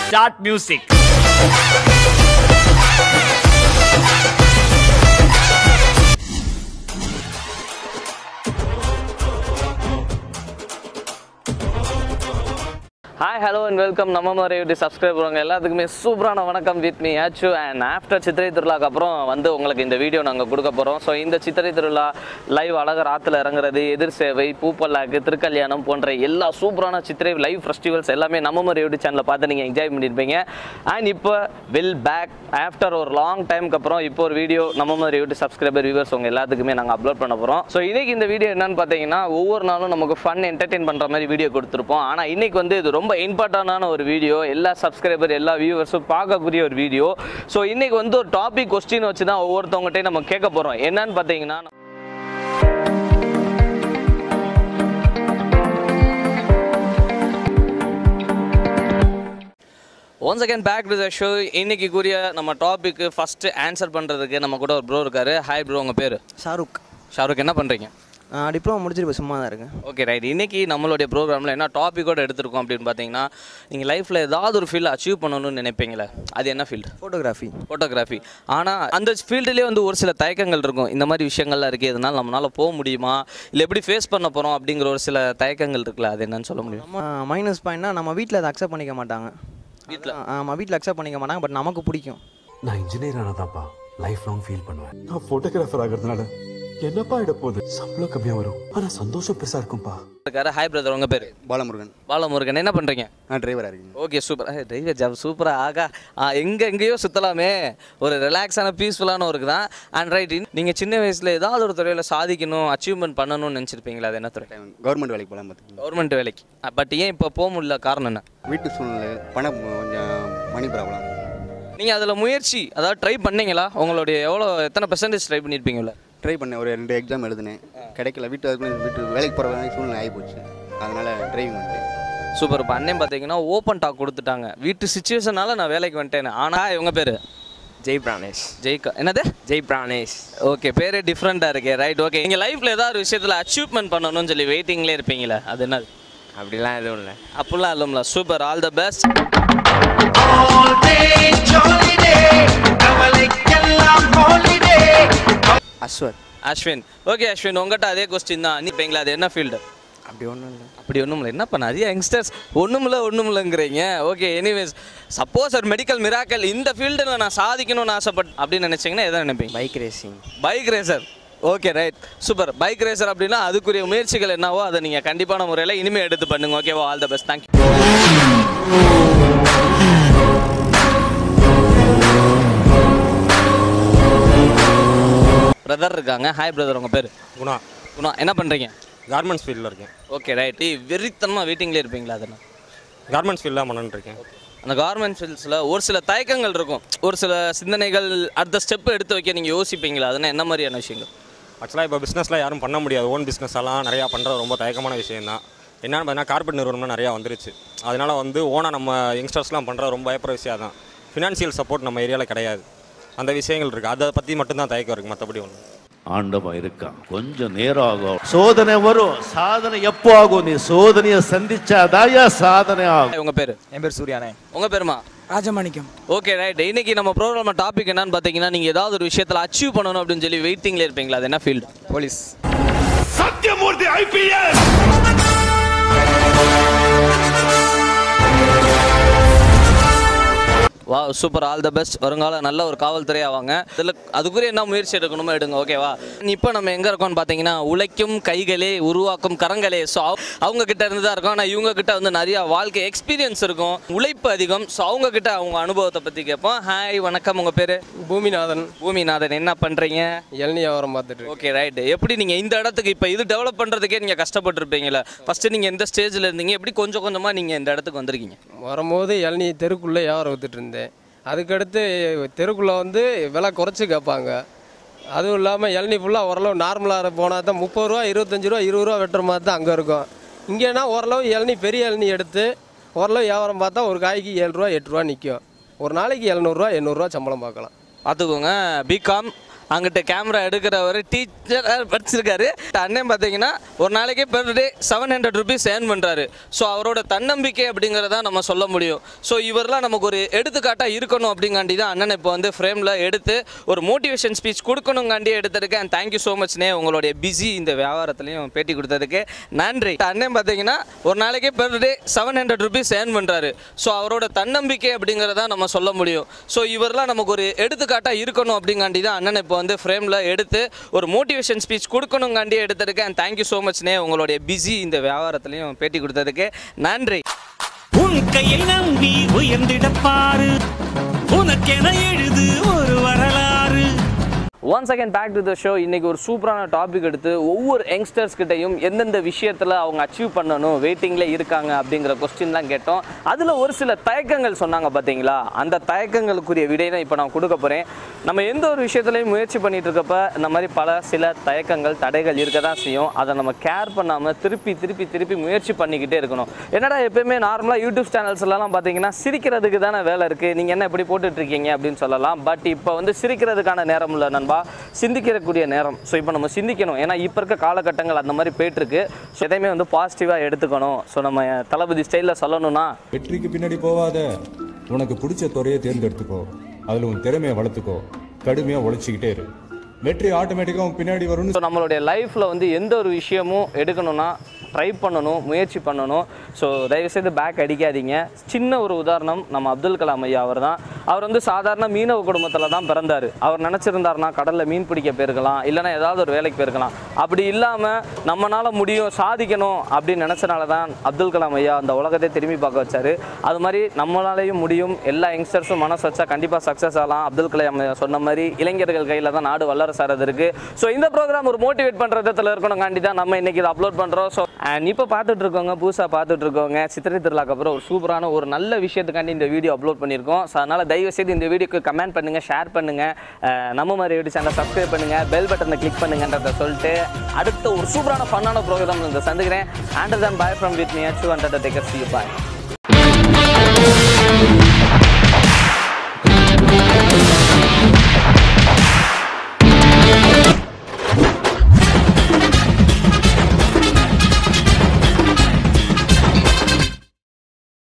Start music. Hi hello and welcome நம்ம மாதிரி யூடி சப்ஸ்கிரைப் பண்ணுவாங்க எல்லாத்துக்குமே சூப்பரான வணக்கம் வித் மீ ஆச்சு அண்ட் ஆஃப்டர் சித்திரை திருவிழாக்கு அப்புறம் வந்து உங்களுக்கு இந்த வீடியோ நாங்கள் கொடுக்க போகிறோம் ஸோ இந்த சித்திரை திருவிழா லைவ் அழகர் ஆற்றுல இறங்குறது எதிர் சேவை பூப்பல்லாக்கு திருக்கல்யாணம் போன்ற எல்லா சூப்பரான சித்திரை லைவ் ஃபெஸ்டிவல்ஸ் எல்லாமே நம்ம மாதிரி யூடியூப் சேனலில் பார்த்து நீங்கள் என்ஜாய் பண்ணியிருப்பீங்க அண்ட் இப்போ வில் பேக் ஆஃப்டர் ஒரு லாங் டைமுக்கு அப்புறம் இப்போ ஒரு வீடியோ நம்ம மாதிரி யூடியூப் சப்ஸ்கிரைபர் வியூவர்ஸ் உங்க எல்லாத்துக்குமே நாங்கள் அப்லோட் பண்ண போகிறோம் ஸோ இன்னைக்கு இந்த வீடியோ என்னன்னு பார்த்தீங்கன்னா ஒவ்வொரு நாளும் நமக்கு ஃபன் என்டர்டெயின் பண்ணுற மாதிரி வீடியோ கொடுத்துருப்போம் ஆனால் இன்னைக்கு வந்து இது ரொம்ப இம்பார்ட்டண்டான ஒரு வீடியோ எல்லா சப்ஸ்கிரைபர் எல்லா வியூவர்ஸும் பார்க்கக்கூடிய ஒரு வீடியோ ஸோ இன்னைக்கு வந்து ஒரு டாபிக் கொஸ்டின் வச்சு தான் ஒவ்வொருத்தவங்ககிட்டையும் நம்ம கேட்க போகிறோம் என்னன்னு பார்த்தீங்கன்னா once again back to the show இன்னைக்கு கூறிய நம்ம டாபிக்கு ஃபஸ்ட்டு ஆன்சர் பண்ணுறதுக்கு நம்ம கூட ஒரு ப்ரோ இருக்காரு ஹாய் ப்ரோ உங்கள் பேர் ஷாருக் ஷாருக் என்ன பண்ணுறீங்க நான் டிப்ளமோ முடிச்சுட்டு இப்போ சும்மா தான் இருக்கேன் ஓகே ரைட் இன்னைக்கு நம்மளுடைய ப்ரோக்ராமில் என்ன டாப்பிக்கோட எடுத்திருக்கோம் அப்படின்னு பார்த்தீங்கன்னா நீங்கள் லைஃப்பில் ஏதாவது ஒரு ஃபீல்டு அச்சீவ் பண்ணணும்னு நினைப்பீங்களே அது என்ன ஃபீல்டு ஃபோட்டோகிராஃபி ஃபோட்டோகிராஃபி ஆனால் அந்த ஃபீல்டுலேயே வந்து ஒரு சில தயக்கங்கள் இருக்கும் இந்த மாதிரி விஷயங்கள்லாம் இருக்குது இதனால் நம்மளால் போக முடியுமா இல்லை எப்படி ஃபேஸ் பண்ண போகிறோம் அப்படிங்கிற ஒரு சில தயக்கங்கள் இருக்குல்ல அது என்னன்னு சொல்ல முடியும் நம்ம மைனஸ் பாயிண்ட்னா நம்ம வீட்டில் அதை அக்செப்ட் பண்ணிக்க மாட்டாங்க வீட்டில் ஆமாம் வீட்டில் அக்செப்ட் பண்ணிக்க மாட்டாங்க பட் நமக்கு பிடிக்கும் நான் இன்ஜினியர் ஆனதாப்பா லைஃப் லாங் ஃபீல் பண்ணுவேன் நான் போட்டோகிராஃபர் ஆகிறதுனால என்னப்பா இட போகுது சம்பளம் கம்மியா வரும் ஆனா சந்தோஷம் பெருசா இருக்கும்பா இருக்காரு ஹாய் பிரதர் உங்கள் பேர் பாலமுருகன் பாலமுருகன் என்ன பண்ணுறீங்க நான் டிரைவராக இருக்கேன் ஓகே சூப்பர் டிரைவர் ஜாப் சூப்பராக ஆகா ஆ எங்கே எங்கேயோ சுற்றலாமே ஒரு ரிலாக்ஸான பீஸ்ஃபுல்லான ஒர்க் தான் அண்ட் ரைட் நீங்கள் சின்ன வயசில் ஏதாவது ஒரு துறையில் சாதிக்கணும் அச்சீவ்மெண்ட் பண்ணணும்னு நினச்சிருப்பீங்களா அது என்ன துறை கவர்மெண்ட் வேலைக்கு போகலாம் பார்த்துக்கோங்க கவர்மெண்ட் வேலைக்கு பட் ஏன் இப்போ போக முடியல காரணம் என்ன வீட்டு சூழ்நிலை பணம் கொஞ்சம் மணி ப்ராப்ளம் நீங்கள் அதில் முயற்சி அதாவது ட்ரை பண்ணீங்களா உங்களுடைய எவ்வளோ எத்தனை பெர்சன்டேஜ் ட்ரை பண்ணியிருப்பீங்களா ட்ரை பண்ணேன் ஒரு ரெண்டு எக்ஸாம் எழுதினேன் கிடைக்கல வீட்டு அதுக்குள்ள வீட்டு வேலைக்கு போகிற சூழ்நிலை ஆகி போச்சு அதனால் டிரைவிங் வந்துட்டேன் சூப்பர் இப்போ அண்ணன் பார்த்தீங்கன்னா ஓப்பன் டாக் கொடுத்துட்டாங்க வீட்டு சுச்சுவேஷனால நான் வேலைக்கு வந்துட்டேன் ஆனால் இவங்க பேர் ஜெய் பிரானேஷ் ஜெய்கா என்னது ஜெய் பிரானேஷ் ஓகே பேரே டிஃப்ரெண்ட்டாக இருக்கே ரைட் ஓகே நீங்கள் லைஃப்பில் ஏதாவது ஒரு விஷயத்தில் அச்சீவ்மெண்ட் பண்ணணும்னு சொல்லி வெயிட்டிங்லேயே இருப்பீங்களே அது என்னது அப்படிலாம் எதுவும் இல்லை அப்படிலாம் இல்லைம்ல super all the best Aswath Ashwin okay Ashwin உங்கள்கிட்ட அதே கொஸ்டின் தான் நீ இப்போங்களா அது என்ன ஃபீல்டு அப்படி ஒன்றும் இல்லை அப்படி ஒன்றும் இல்லை என்னப்பா நிறைய யங்ஸ்டர்ஸ் ஒன்றுமில்ல ஒன்றும் இல்லைங்கிறீங்க ஓகே எனிவேஸ் சப்போஸ் ஒரு மெடிக்கல் மிராக்கல் இந்த ஃபீல்டில் நான் சாதிக்கணும்னு ஆசைப்பட் அப்படின்னு நினச்சிங்கன்னா எதை நினைப்பீங்க bike racing bike racer okay right super bike racer அப்படின்னா அதுக்குரிய முயற்சிகள் என்னவோ அதை நீங்கள் கண்டிப்பான முறையில் இனிமேல் எடுத்து பண்ணுங்க ஓகேவா all the best thank you brother இருக்காங்க ஹாய் பிரதர் உங்கள் பேர் குணா குணா என்ன பண்ணுறீங்க கார்மெண்ட்ஸ் ஃபீல்டில் இருக்கேன் ஓகே ரைட் வெறித்தனமாக வெயிட்டிங்லேயே இருப்பீங்களா அதெல்லாம் கார்மெண்ட்ஸ் ஃபீல்டில் பண்ணிட்டு இருக்கேன் அந்த கார்மெண்ட் ஃபீல்ட்ஸில் ஒரு சில தயக்கங்கள் இருக்கும் ஒரு சில சிந்தனைகள் அடுத்த ஸ்டெப் எடுத்து வைக்க நீங்கள் யோசிப்பீங்களா அதுனா என்ன மாதிரியான விஷயங்கள் ஆக்சுவலாக இப்போ பிஸ்னஸ்லாம் யாரும் பண்ண முடியாது ஓன் பிஸ்னஸ் எல்லாம் நிறையா பண்ணுறது ரொம்ப தயக்கமான விஷயம் தான் என்னென்னு பார்த்தீங்கன்னா கார்பரேட் நிறுவனம்லாம் நிறையா வந்துருச்சு அதனால வந்து ஓனாக நம்ம யங்ஸ்டர்ஸ்லாம் பண்ணுறது ரொம்ப பயப்படுற விஷயம் தான் ஃபினான்ஷியல் சப்போர்ட் நம்ம ஏரியாவில் கிடையாது அந்த விஷயங்கள் இருக்குது அதை பற்றி மட்டும்தான் தயக்கம் இருக்குது மற்றபடி ஒன்று ஆண்டவன் இருக்கான் கொஞ்சம் நேரம் ஆகும் சோதனை வரும் சாதனை எப்போ ஆகும் நீ சோதனையை சந்திச்சாதாயா சாதனை ஆகும் உங்கள் பேர் என் பேர் சூர்யானே உங்கள் பேருமா ராஜமாணிக்கம் ஓகே ரைட் இன்னைக்கு நம்ம ப்ரோக்ராம் டாபிக் என்னன்னு பார்த்தீங்கன்னா நீங்கள் ஏதாவது ஒரு விஷயத்தில் அச்சீவ் பண்ணணும் அப்படின்னு சொல்லி வெயிட்டிங்கில் இருப்பீங்களா அது என்ன ஃபீல்டு போலீஸ் சத்தியமூர்த்தி ஐபிஎஸ் வா சூப்பர் ஆல் த பெஸ்ட் வருங்கால நல்ல ஒரு காவல்துறை ஆவாங்க இதில் அதுக்குரிய என்ன முயற்சி எடுக்கணுமோ எடுங்க ஓகேவா இப்போ நம்ம எங்கே இருக்கோம்னு பார்த்தீங்கன்னா உழைக்கும் கைகளே உருவாக்கும் கரங்களே ஸோ அவங்க கிட்ட இருந்து தான் இருக்கோம் ஆனால் இவங்க கிட்ட வந்து நிறைய வாழ்க்கை எக்ஸ்பீரியன்ஸ் இருக்கும் உழைப்பு அதிகம் ஸோ அவங்க கிட்ட அவங்க அனுபவத்தை பற்றி கேட்போம் ஹாய் வணக்கம் உங்கள் பேர் பூமிநாதன் பூமிநாதன் என்ன பண்ணுறீங்க இளநீ வியாபாரம் பார்த்துட்டு இருக்கேன். ஓகே ரைட் எப்படி நீங்கள் இந்த இடத்துக்கு இப்போ இது டெவலப் பண்ணுறதுக்கே நீங்கள் கஷ்டப்பட்டுருப்பீங்களா ஃபஸ்ட்டு நீங்கள் எந்த ஸ்டேஜில் இருந்தீங்க எப்படி கொஞ்சம் கொஞ்சமாக நீங்கள் இந்த இடத்துக்கு வந்திருக்கீங்க வரும்போது இளநீ தெருக்குள்ளே வியாபாரம் வித்துட்டு இருந்தேன் அதுக்கடுத்து தெருக்குள்ளே வந்து விலை குறைச்சி கேட்பாங்க அதுவும் இல்லாமல் இளநீ ஃபுல்லாக ஓரளவு நார்மலாக போனால் தான் முப்பது ரூபா இருபத்தஞ்சி ரூபா இருபது ரூபா வெட்டுற மாதிரி தான் அங்கே இருக்கும் இங்கேனா ஓரளவு இளநீ பெரிய இளநீ எடுத்து ஓரளவு வியாபாரம் பார்த்தா ஒரு காய்க்கு ஏழு ரூபா எட்டு ரூபா நிற்கும் ஒரு நாளைக்கு எழுநூறுவா எண்ணூறுரூவா சம்பளம் பார்க்கலாம் பார்த்துக்கோங்க பிகாம் அங்கிட்ட கேமரா எடுக்கிறவர் டீச்சர் படிச்சிருக்காரு அண்ணன் பார்த்தீங்கன்னா ஒரு நாளைக்கு per day seven hundred rupees earn பண்ணுறாரு ஸோ அவரோட தன்னம்பிக்கை அப்படிங்கிறத நம்ம சொல்ல முடியும் ஸோ இவரெல்லாம் நமக்கு ஒரு எடுத்துக்காட்டாக இருக்கணும் அப்படிங்காண்டி தான் அண்ணன் இப்போ வந்து ஃப்ரேமில் எடுத்து ஒரு மோட்டிவேஷன் ஸ்பீச் கொடுக்கணுங்காண்டி எடுத்திருக்கேன் தேங்க்யூ ஸோ மச்னே உங்களுடைய பிஸி இந்த வியாபாரத்துலையும் பேட்டி கொடுத்ததுக்கு நன்றி அண்ணன் பார்த்தீங்கன்னா ஒரு நாளைக்கு per day seven hundred rupees earn பண்ணுறாரு ஸோ அவரோட தன்னம்பிக்கை அப்படிங்கிறத நம்ம சொல்ல முடியும் ஸோ இவரெல்லாம் நமக்கு ஒரு எடுத்துக்காட்டாக இருக்கணும் அப்படிங்காண்டி தான் அண்ணன் இப்போ வந்து ஃப்ரேமில் எடுத்து ஒரு மோட்டிவேஷன் ஸ்பீச் கொடுக்கணுங்காண்டி எடுத்திருக்கேன் தேங்க்யூ ஸோ மச்னே உங்களுடைய பிஸி இந்த வியாபாரத்துலையும் பேட்டி கொடுத்ததுக்கு நன்றி உன் கையை நம்பி உயர்ந்திட பாரு உனக்கென எழுது ஒரு வரலாறு once again back to the show இன்னைக்கு ஒரு சூப்பரான டாபிக் எடுத்து ஒவ்வொரு யங்ஸ்டர்ஸ் கிட்டையும் எந்தெந்த விஷயத்தில் அவங்க அச்சீவ் பண்ணணும் வெயிட்டிங்கில் இருக்காங்க அப்படிங்கிற கொஸ்டின்லாம் கேட்டோம் அதில் ஒரு சில தயக்கங்கள் சொன்னாங்க பார்த்தீங்களா அந்த தயக்கங்களுக்குரிய விடை தான் இப்போ நான் கொடுக்க போகிறேன் நம்ம எந்த ஒரு விஷயத்துலையும் முயற்சி பண்ணிட்டு இருக்கப்ப இந்த மாதிரி பல சில தயக்கங்கள் தடைகள் இருக்க தான் செய்யும் அதை நம்ம கேர் பண்ணாமல் திருப்பி திருப்பி திருப்பி முயற்சி பண்ணிக்கிட்டே இருக்கணும் என்னடா எப்பயுமே நார்மலாக யூடியூப் சேனல்ஸ்லாம் பார்த்தீங்கன்னா சிரிக்கிறதுக்கு தானே வேலை இருக்குது நீங்கள் என்ன இப்படி போட்டுட்டு இருக்கீங்க அப்படின்னு சொல்லலாம் பட் இப்போ வந்து சிரிக்கிறதுக்கான நேரம் இல்லை நண்பா சிந்திக்கிறக்கூடிய நேரம் ஸோ இப்போ நம்ம சிந்திக்கணும் ஏன்னா இப்போ இருக்க காலகட்டங்கள் அந்த மாதிரி போயிட்டுருக்கு ஸோ எதையுமே வந்து பாசிட்டிவாக எடுத்துக்கணும் ஸோ நம்ம தளபதி ஸ்டைலில் சொல்லணும்னா வெற்றிக்கு பின்னாடி போவாத உனக்கு பிடிச்ச துறையை தேர்ந்தெடுத்துக்கோ அதில் உன் திறமையை வளர்த்துக்கோ கடுமையாக உழைச்சிக்கிட்டே இரு வெற்றி ஆட்டோமேட்டிக்காக உன் பின்னாடி வரும்னு ஸோ நம்மளுடைய லைஃப்பில் வந்து எந்த ஒரு விஷயமும் எடுக்கணும்னா ட்ரை பண்ணணும் முயற்சி பண்ணணும் ஸோ தயவுசெய்து பேக் அடிக்காதீங்க சின்ன ஒரு உதாரணம் நம்ம அப்துல் கலாம் ஐயா அவர் தான் அவர் வந்து சாதாரண மீனவ குடும்பத்தில் தான் பிறந்தார் அவர் நினச்சிருந்தாருனா கடலில் மீன் பிடிக்க போயிருக்கலாம் இல்லைன்னா ஏதாவது ஒரு வேலைக்கு போயிருக்கலாம் அப்படி இல்லாமல் நம்மளால் முடியும் சாதிக்கணும் அப்படின்னு நினச்சனால தான் அப்துல் கலாம் ஐயா அந்த உலகத்தை திரும்பி பார்க்க வச்சாரு அது மாதிரி நம்மளாலேயும் முடியும் எல்லா யங்ஸ்டர்ஸும் மனசு வச்சா கண்டிப்பாக சக்ஸஸ் ஆகலாம் அப்துல் கலாம் ஐயா சொன்ன மாதிரி இளைஞர்கள் கையில் தான் நாடு வல்லரசாரது இருக்குது ஸோ இந்த ப்ரோக்ராம் ஒரு மோட்டிவேட் பண்ணுற விதத்தில் இருக்கணுங்காண்டி தான் நம்ம இன்னைக்கு இதை அப்லோட் பண்ணுறோம் ஸோ அண்ட் இப்போ பார்த்துட்டு இருக்கவங்க புதுசாக பார்த்துட்டு இருக்கவங்க சித்திரை திருவிழாக்கு அப்புறம் ஒரு சூப்பரான ஒரு நல்ல விஷயத்துக்காண்டி இந்த வீடியோ அப்லோட் பண்ணியிருக்கோம் ஸோ அதனால் தயவு செய்து இந்த வீடியோக்கு கமெண்ட் பண்ணுங்கள் ஷேர் பண்ணுங்கள் நம்ம மாதிரி வீடியோ சேனலை சப்ஸ்கிரைப் பண்ணுங்கள் பெல் பட்டனை கிளிக் பண்ணுங்கன்றத சொல்லிட்டு அடுத்த ஒரு சூப்பரான ஃபன்னான ப்ரோக்ராம் இந்த சந்திக்கிறேன் ஆண்டர் தன் boy from with me Achu undertaker C bye